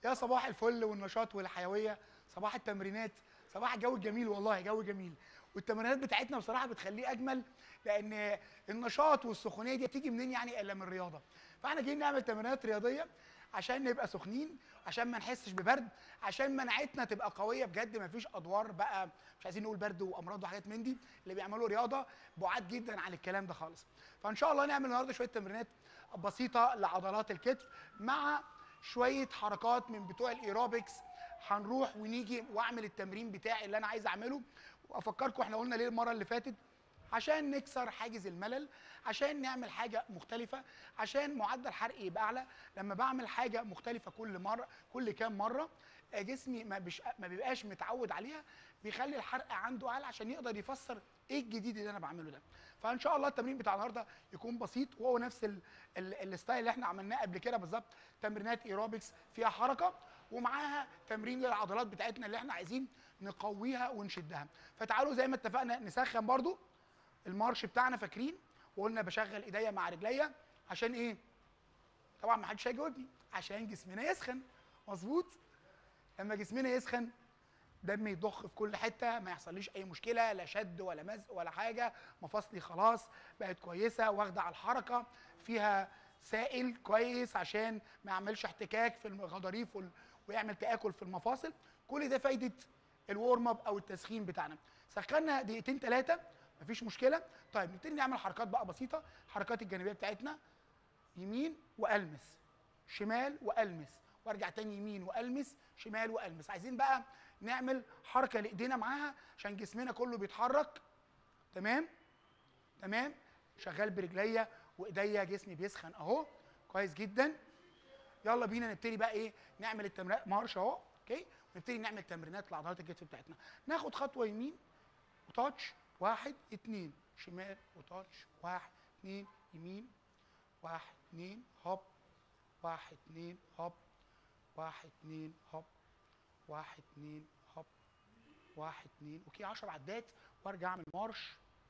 يا صباح الفل والنشاط والحيويه صباح التمرينات صباح الجو الجميل والله جو جميل والتمرينات بتاعتنا بصراحه بتخليه اجمل لان النشاط والسخونيه دي بتيجي منين يعني الا من الرياضه فاحنا جايين نعمل تمرينات رياضيه عشان نبقى سخنين عشان ما نحسش ببرد عشان مناعتنا تبقى قويه بجد ما فيش ادوار بقى مش عايزين نقول برد وامراض وحاجات من دي اللي بيعملوا رياضه بعاد جدا عن الكلام ده خالص فان شاء الله نعمل النهارده شويه تمرينات بسيطه لعضلات الكتف مع شويه حركات من بتوع الايروبكس هنروح ونيجي واعمل التمرين بتاعي اللي انا عايز اعمله وافكركم احنا قلنا ليه المره اللي فاتت عشان نكسر حاجز الملل عشان نعمل حاجه مختلفه عشان معدل حرقي يبقى اعلى لما بعمل حاجه مختلفه كل مره كل كام مره آه، جسمي ما, بيش ما بيبقاش متعود عليها بيخلي الحرق عنده اعلى عشان يقدر يفسر ايه الجديد اللي انا بعمله ده فان شاء الله التمرين بتاع النهارده يكون بسيط وهو نفس ال ال الستايل اللي احنا عملناه قبل كده بالظبط تمرينات ايروبكس فيها حركه ومعاها تمرين للعضلات بتاعتنا اللي احنا عايزين نقويها ونشدها فتعالوا زي ما اتفقنا نسخن برضو المارش بتاعنا فاكرين وقلنا بشغل ايديا مع رجليا عشان ايه طبعا ما حدش هيجاوبني عشان جسمنا يسخن مظبوط لما جسمنا يسخن دم يضخ في كل حته ما يحصليش اي مشكله لا شد ولا مزق ولا حاجه مفاصلي خلاص بقت كويسه واخده على الحركه فيها سائل كويس عشان ما يعملش احتكاك في الغضاريف وال- ويعمل تاكل في المفاصل كل ده فايده الورم اب او التسخين بتاعنا سخنا دقيقتين ثلاثه مفيش مشكله طيب نبتدي نعمل حركات بقى بسيطه حركات الجانبيه بتاعتنا يمين والمس شمال والمس وارجع تاني يمين والمس شمال والمس عايزين بقى نعمل حركه لايدينا معاها عشان جسمنا كله بيتحرك تمام تمام شغال برجليا وايديا جسمي بيسخن اهو كويس جدا يلا بينا نبتدي بقى ايه نعمل التمرين مارش اهو اوكي ونبتدي نعمل تمرينات لعضلات الكتف بتاعتنا ناخد خطوه يمين وتاتش واحد اتنين شمال وتاتش واحد اتنين يمين واحد اتنين هوب واحد اتنين هوب واحد اتنين هوب واحد اتنين هوب واحد اتنين اوكي 10 عدات وارجع اعمل مارش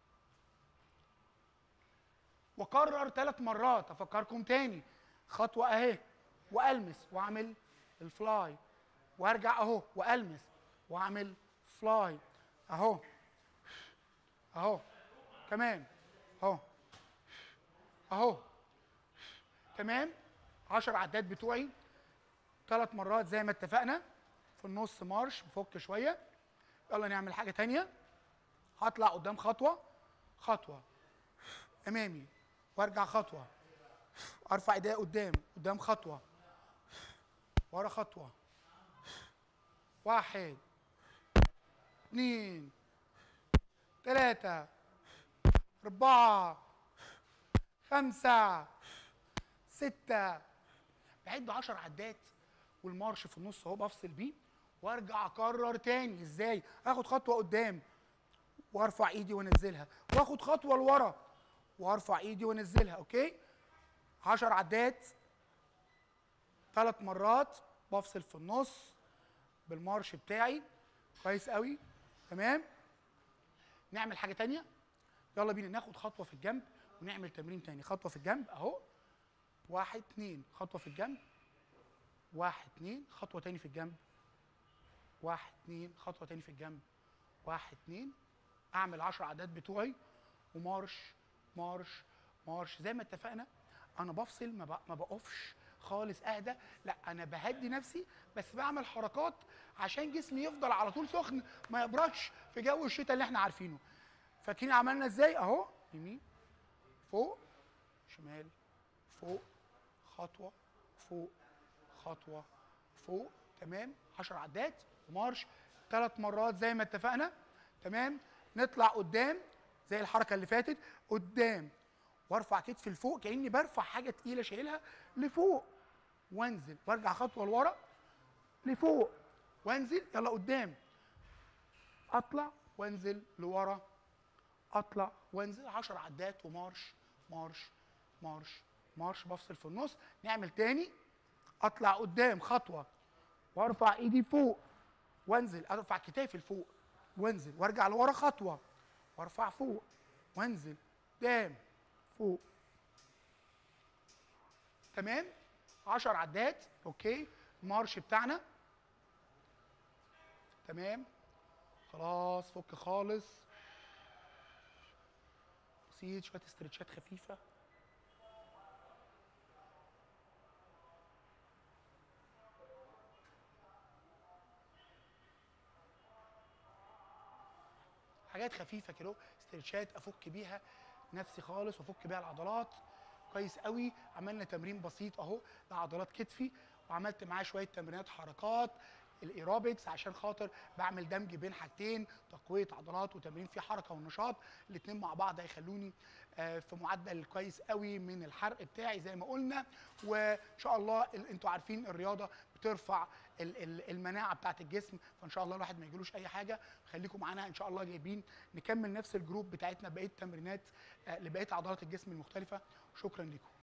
واكرر ثلاث مرات افكركم تاني خطوه اهي والمس واعمل الفلاي وارجع اهو والمس واعمل فلاي اهو اهو كمان اهو اهو تمام 10 عدات بتوعي ثلاث مرات زي ما اتفقنا في النص مارش بفك شويه يلا نعمل حاجه تانية هطلع قدام خطوه خطوه امامي وارجع خطوه ارفع ايديا قدام قدام خطوه ورا خطوه واحد اتنين تلاتة أربعة خمسة ستة بعد عشر عدات والمارش في النص اهو بفصل بيه وارجع اكرر تاني ازاي اخد خطوه قدام وارفع ايدي وانزلها واخد خطوه لورا وارفع ايدي وانزلها اوكي عشر عدات ثلاث مرات بفصل في النص بالمارش بتاعي كويس قوي تمام نعمل حاجه تانية يلا بينا ناخد خطوه في الجنب ونعمل تمرين تاني خطوه في الجنب اهو واحد اتنين خطوه في الجنب واحد اتنين خطوه تاني في الجنب واحد اتنين خطوه تاني في الجنب واحد اتنين اعمل 10 عدات بتوعي ومارش مارش مارش زي ما اتفقنا انا بفصل ما, ب... ما بقفش خالص اهدى لا انا بهدي نفسي بس بعمل حركات عشان جسمي يفضل على طول سخن ما يبردش في جو الشتاء اللي احنا عارفينه فاكرين عملنا ازاي اهو يمين فوق شمال فوق خطوه فوق خطوه فوق تمام 10 عدات ومارش ثلاث مرات زي ما اتفقنا تمام نطلع قدام زي الحركه اللي فاتت قدام وارفع كتفي لفوق كاني برفع حاجه تقيله شايلها لفوق وانزل وارجع خطوه لورا لفوق وانزل يلا قدام اطلع وانزل لورا اطلع وانزل 10 عدات ومارش مارش مارش مارش بفصل في النص نعمل تاني اطلع قدام خطوه وارفع ايدي فوق وانزل ارفع كتافي لفوق وانزل وارجع لورا خطوه وارفع فوق وانزل قدام فوق تمام 10 عدات اوكي المارش بتاعنا تمام خلاص فك خالص بسيط شويه استرتشات خفيفه حاجات خفيفه كده استرتشات افك بيها نفسي خالص وافك بيها العضلات كويس قوي عملنا تمرين بسيط اهو لعضلات كتفي وعملت معاه شويه تمرينات حركات الايروبكس عشان خاطر بعمل دمج بين حاجتين تقويه عضلات وتمرين فيه حركه ونشاط الاثنين مع بعض هيخلوني آه، في معدل كويس قوي من الحرق بتاعي زي ما قلنا وان شاء الله ال- انتوا عارفين الرياضه بترفع ال- ال- المناعه بتاعه الجسم فان شاء الله الواحد ما يجيلوش اي حاجه خليكم معانا ان شاء الله جايبين نكمل نفس الجروب بتاعتنا بقيه تمرينات آه، لبقيه عضلات الجسم المختلفه شكرا لكم